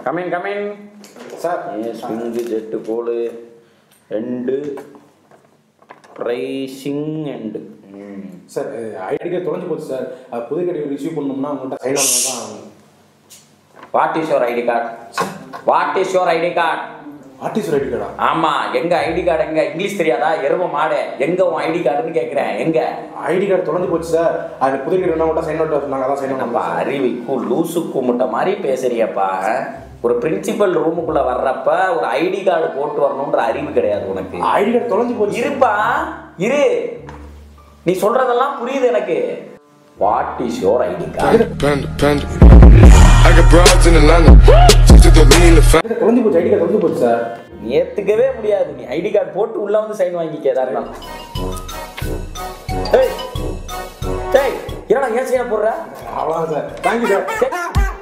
Come in come in sir ஸ்விங்கு ஜெட்டு கோலு ரெண்டு ப்ரைசிங் அண்டு சார் ஐடி கார்டு தொலைஞ்சு போச்சு சார் அது புது கடி ரிசீவ் பண்ணோம்னா உங்கள்கிட்ட சைன் வாங்க தான் what is your ID card what is your ID card artist ID கார்டா ஆமா எங்க ஐடி கார்டு எங்க இங்கிலீஷ் தெரியாதா எருவ மாடு எங்க உன் ஐடி கார்டுன்னு கேக்குறேன் எங்க ஐடி கார்டு தொலைஞ்சு போச்சு சார் அது புது கடி வேணா மட்டும் சைன் அவுட் சொன்னாங்க அதான் சைன் நம்ம அவுட் அறிவிக்கு லூசு கும்பிட்ட மாதிரி பேசுறியப்பா ஒரு பிரின்சிபல் ரூமுக்குள்ள வர்றப்ப ஒரு ஐடி கார்டு போட்டு வரணுன்ற அறிவு கிடையாது உனக்கு ஐடி கார்டு தொலைஞ்சு போச்சு இருப்பா இரு நீ சொல்றதெல்லாம் புரியுது எனக்கு what is your ID card Panda, panda. I got broads in Atlanta. Just to me in the family. தொலைஞ்சு போச்சு ஐடி கார்டு தொலைஞ்சு போச்சு சார் நீ ஏத்துக்கவே முடியாது நீ ஐடி கார்டு போட்டு உள்ள வந்து சைன் வாங்கிக்க ஏதா இருந்தாலும் டேய் டேய் என்னடா ஏன் சைனை போடுற அவ்வளோதான் சார் தேங்க்யூ சார் சரி.